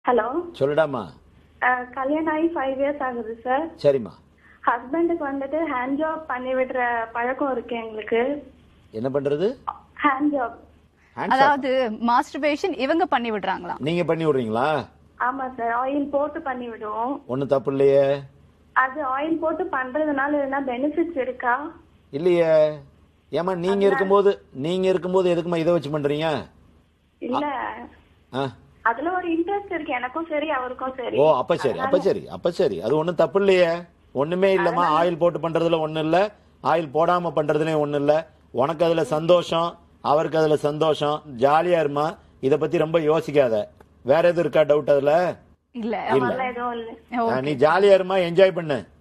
Hello சொல்லுடாமா கல்யாணம் ஆகி five years ஆகுது சார் சரிம்மா ஹஸ்பண்டுக்கு வந்துட்டு ஹேண்ட் ஜாப் பண்ணி விடுற பழக்கம் இருக்கு எங்களுக்கு என்ன பண்றது ஹேண்ட் ஜாப் Hands off. அதாவது மாஸ்டர்பேஷன் இவங்க பண்ணி விடுறாங்களாம் நீங்க பண்ணி விடுறீங்களா ஆமா சார் ஆயில் போட்டு பண்ணி விடுவோம் ஒன்றும் தப்பு இல்லையே அது ஆயில் போட்டு பண்றதுனால எதுனா பெனிஃபிட்ஸ் இருக்கா இல்லையே ஏமா நீங்க இருக்கும்போது நீங்க இருக்கும்போது எதுக்குமா இதை வச்சு பண்றீங்க இல்ல ஆ அதுல ஒரு இன்ட்ரெஸ்ட் இருக்கு எனக்கும் சரி அவருக்கும் சரி ஓ அப்ப சரி அப்ப சரி அப்ப சரி அது ஒண்ணும் தப்பு இல்லையே ஒண்ணுமே இல்லம்மா ஆயில் போட்டு பண்றதுல ஒண்ணு இல்ல ஆயில் போடாம பண்றதுலயும் ஒண்ணு இல்ல உனக்கு அதுல சந்தோஷம் அவருக்கு அதுல சந்தோஷம் ஜாலியா இருமா இத பத்தி ரொம்ப யோசிக்காத வேற எதுவும் இருக்கா டவுட் அதுல இல்ல இல்ல அதெல்லாம் எதுவும் இல்ல ஆ, நீ ஜாலியா இருமா என்ஜாய் பண்ணு